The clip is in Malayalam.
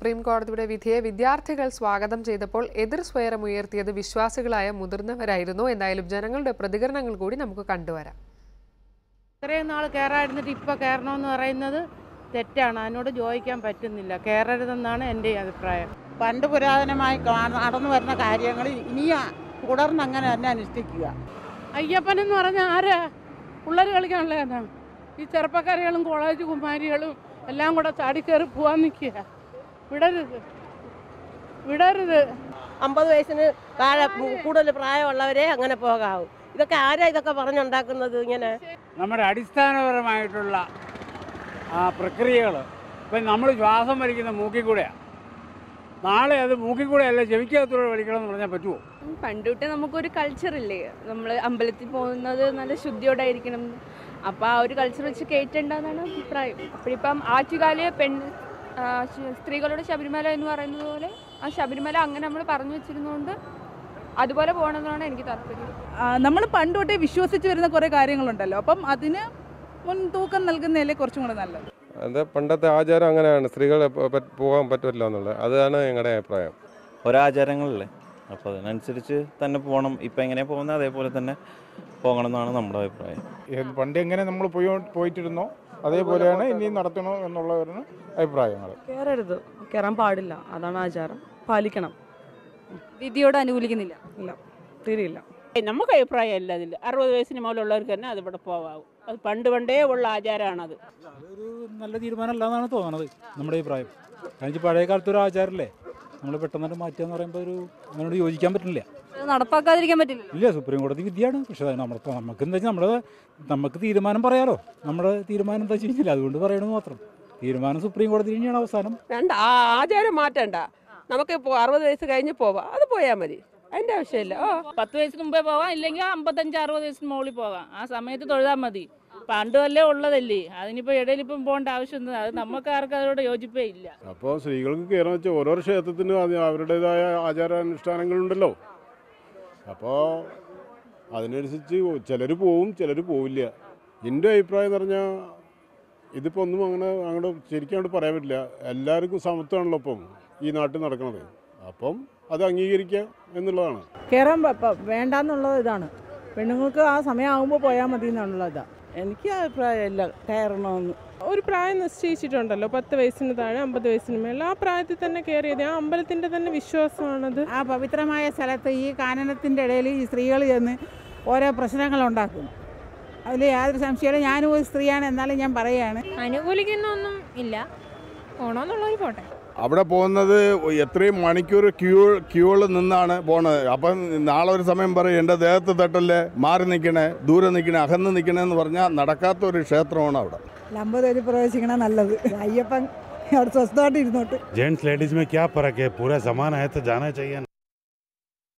സുപ്രീം കോടതിയുടെ വിധിയെ വിദ്യാർത്ഥികൾ സ്വാഗതം ചെയ്തപ്പോൾ എതിർ സ്വയരം ഉയർത്തിയത് വിശ്വാസികളായ മുതിർന്നവരായിരുന്നു എന്തായാലും ജനങ്ങളുടെ പ്രതികരണങ്ങൾ കൂടി നമുക്ക് കണ്ടുവരാം ഇത്രയും നാൾ കയറായിരുന്നിട്ട് ഇപ്പോൾ കയറണമെന്ന് പറയുന്നത് തെറ്റാണ് അതിനോട് യോജിക്കാൻ പറ്റുന്നില്ല കയറരുതെന്നാണ് എൻ്റെ അഭിപ്രായം പണ്ട് പുരാതനമായി കാ- നടന്നു വരുന്ന കാര്യങ്ങൾ ഇനിയും തുടർന്ന് അങ്ങനെ തന്നെ അനുഷ്ഠിക്കുക അയ്യപ്പൻ എന്ന് പറഞ്ഞാൽ ആരാ പിള്ളേർ കളിക്കാനുള്ള എന്നാ ഈ ചെറുപ്പക്കാരികളും കോളേജ് കുമാരികളും എല്ലാം കൂടെ ചാടിക്കയറി പോകാൻ നിൽക്കുക വിടരുത് വിടരുത് അമ്പത് വയസ്സിന് താഴെ കൂടുതൽ പ്രായമുള്ളവരെ അങ്ങനെ പോകാവൂ ഇതൊക്കെ ആരാ ഇതൊക്കെ പറഞ്ഞുണ്ടാക്കുന്നത് ഇങ്ങനെ നമ്മുടെ അടിസ്ഥാനപരമായിട്ടുള്ള ആ പ്രക്രിയകൾ ഇപ്പം നമ്മൾ ശ്വാസം വലിക്കുന്ന മൂക്കിൽ കൂടെയാണ് നാളെ അത് മൂക്കിൽ കൂടെ അല്ല ചെവിക്കകത്തൂടെ വലിക്കണം എന്ന് പറഞ്ഞാൽ പറ്റുമോ പണ്ട് തൊട്ടേ നമുക്കൊരു കൾച്ചർ ഇല്ലേ നമ്മൾ അമ്പലത്തിൽ പോകുന്നത് നല്ല ശുദ്ധിയോടായിരിക്കണം അപ്പോൾ ആ ഒരു കൾച്ചർ വെച്ച് കയറ്റണ്ടെന്നാണ് അഭിപ്രായം അപ്പോഴിപ്പം ആറ്റുകാല് പെൺ ആ, ശ- സ്ത്രീകളുടെ ശബരിമല എന്ന് പറയുന്നത് പോലെ ആ ശബരിമല അങ്ങനെ നമ്മൾ പറഞ്ഞു വെച്ചിരുന്നതുകൊണ്ട് അതുപോലെ പോകണമെന്നാണ് എനിക്ക് താല്പര്യം നമ്മൾ പണ്ട് തൊട്ടേ വിശ്വസിച്ച് വരുന്ന കുറേ കാര്യങ്ങളുണ്ടല്ലോ അപ്പം അതിന് മുൻതൂക്കം നൽകുന്നതല്ലേ കുറച്ചും കൂടെ നല്ലത് അത് പണ്ടത്തെ ആചാരം അങ്ങനെയാണ് സ്ത്രീകൾ പോകാൻ പറ്റില്ല എന്നുള്ളത് അതാണ് ഞങ്ങളുടെ അഭിപ്രായം ഒരാചാരങ്ങളല്ലേ അപ്പോൾ അതിനനുസരിച്ച് തന്നെ പോകണം ഇപ്പം എങ്ങനെ പോകുന്നത് അതേപോലെ തന്നെ പോകണം എന്നാണ് നമ്മുടെ അഭിപ്രായം ഏത് പണ്ട് എങ്ങനെ നമ്മൾ പോയി പോയിട്ടിരുന്നോ അതേപോലെയാണ് ഇനി നടത്തണോ എന്നുള്ളവരാണ് അഭിപ്രായങ്ങൾ കയറരുത് കയറാൻ പാടില്ല അതാണ് ആചാരം പാലിക്കണം വിധിയോട് അനുകൂലിക്കുന്നില്ല ഇല്ല തീരെയില്ല നമുക്ക് അഭിപ്രായം ഇല്ല അതിൽ അറുപത് വയസ്സിന് മുകളിലുള്ളവർക്ക് തന്നെ അത് ഇവിടെ പോകാവൂ അത് പണ്ട് പണ്ടേ ഉള്ള ആചാരമാണത് അതൊരു നല്ല തീരുമാനമല്ല എന്നാണ് തോന്നുന്നത് നമ്മുടെ അഭിപ്രായം കാരണം പഴയ കാലത്ത് ഒരു ആചാരമല്ലേ നമ്മൾ പെട്ടെന്ന് മാറ്റുക എന്ന് പറയുമ്പോൾ ഒരു അതിനോട് യോജിക്കാൻ പറ്റുന്നില്ല നടപ്പാക്കാതിരിക്കാൻ പറ്റില്ല ഇല്ല സുപ്രീം കോടതി വിധിയാണ് പക്ഷേ അത് നമ്മൾ നമുക്ക് എന്താ വെച്ചാൽ നമ്മുടെ നമുക്ക് തീരുമാനം പറയാലോ നമ്മുടെ തീരുമാനം എന്താ വെച്ച് കഴിഞ്ഞാൽ അതുകൊണ്ട് പറയണമെന്ന് മാത്രം തീരുമാനം സുപ്രീം കോടതി തന്നെയാണ് അവസാനം വേണ്ട ആ ആചാരം മാറ്റണ്ട നമുക്ക് ഇപ്പോൾ അറുപത് വയസ്സ് കഴിഞ്ഞ് പോവാം അത് പോയാൽ മതി അതിൻ്റെ ആവശ്യമില്ല ഓ പത്ത് വയസ്സിന് മുമ്പേ പോവാം ഇല്ലെങ്കിൽ അമ്പത്തഞ്ച് അറുപത് വയസ്സിന് മുകളിൽ പോകാം ആ സമയത്ത് തൊഴുതാൽ മതി പണ്ട് വല്ലേ ഉള്ളതല്ലേ അതിനിപ്പോൾ ഇടയിൽ ഇപ്പം പോകേണ്ട ആവശ്യം അത് നമുക്ക് ആർക്കും അതിനോട് യോജിപ്പേ ഇല്ല അപ്പോൾ സ്ത്രീകൾക്ക് കയറാന്ന് വെച്ചാൽ ഓരോ ക്ഷേത്രത്തിനും അത് അവരുടേതായ ആചാരാനുഷ്ഠാനങ്ങളുണ്ടല്ലോ അപ്പോൾ അതിനനുസരിച്ച് ചിലർ പോവും ചിലർ പോവില്ല എൻ്റെ അഭിപ്രായം എന്ന് പറഞ്ഞാൽ ഇതിപ്പോൾ ഒന്നും അങ്ങനെ അങ്ങോട്ട് ശരിക്കും അങ്ങോട്ട് പറയാൻ പറ്റില്ല എല്ലാവർക്കും സമത്വമാണല്ലോ ഇപ്പം ഈ നാട്ടിൽ നടക്കുന്നത് അപ്പം അത് അംഗീകരിക്കുക എന്നുള്ളതാണ് കയറാൻ വേണ്ടെന്നുള്ളത് ഇതാണ് പെണ്ണുങ്ങൾക്ക് ആ സമയമാകുമ്പോൾ പോയാൽ മതി എന്നുള്ളത് ഇതാ എനിക്ക് അഭിപ്രായമില്ല കയറണമെന്ന് ഒരു പ്രായം നിശ്ചയിച്ചിട്ടുണ്ടല്ലോ പത്ത് വയസ്സിന് താഴെ അമ്പത് വയസ്സിന് മേലെ ആ പ്രായത്തിൽ തന്നെ കയറിയത് ആ അമ്പലത്തിന്റെ തന്നെ വിശ്വാസമാണത് ആ പവിത്രമായ സ്ഥലത്ത് ഈ കാനനത്തിൻ്റെ ഇടയിൽ ഈ സ്ത്രീകൾ ചെന്ന് ഓരോ പ്രശ്നങ്ങൾ ഉണ്ടാക്കും അതിൽ യാതൊരു സംശയമില്ല ഞാനും ഒരു സ്ത്രീയാണ് എന്നാലും ഞാൻ പറയുകയാണ് അനുകൂലിക്കുന്നൊന്നും ഇല്ല പോണോന്നുള്ളവർ പോട്ടെ അവിടെ പോകുന്നത് എത്രയും മണിക്കൂർ ക്യൂ ക്യൂവിൽ നിന്നാണ് പോണത് അപ്പം നാളെ ഒരു സമയം പറയും എൻ്റെ ദേഹത്ത് തട്ടല്ലേ മാറി നിൽക്കണേ ദൂരെ നിൽക്കണേ അകന്ന് നിൽക്കണേ എന്ന് പറഞ്ഞാൽ നടക്കാത്ത ഒരു ക്ഷേത്രമാണ് അവിടെ അമ്പത് പേര് പ്രവേശിക്കണം നല്ലത് അയ്യപ്പൻ അവിടെ സ്വസ്ഥമായിട്ട് ഇരുന്നോട്ട് जेंट्स लेडीज में क्या फर्क है पूरा जमाना है तो जाना चाहिए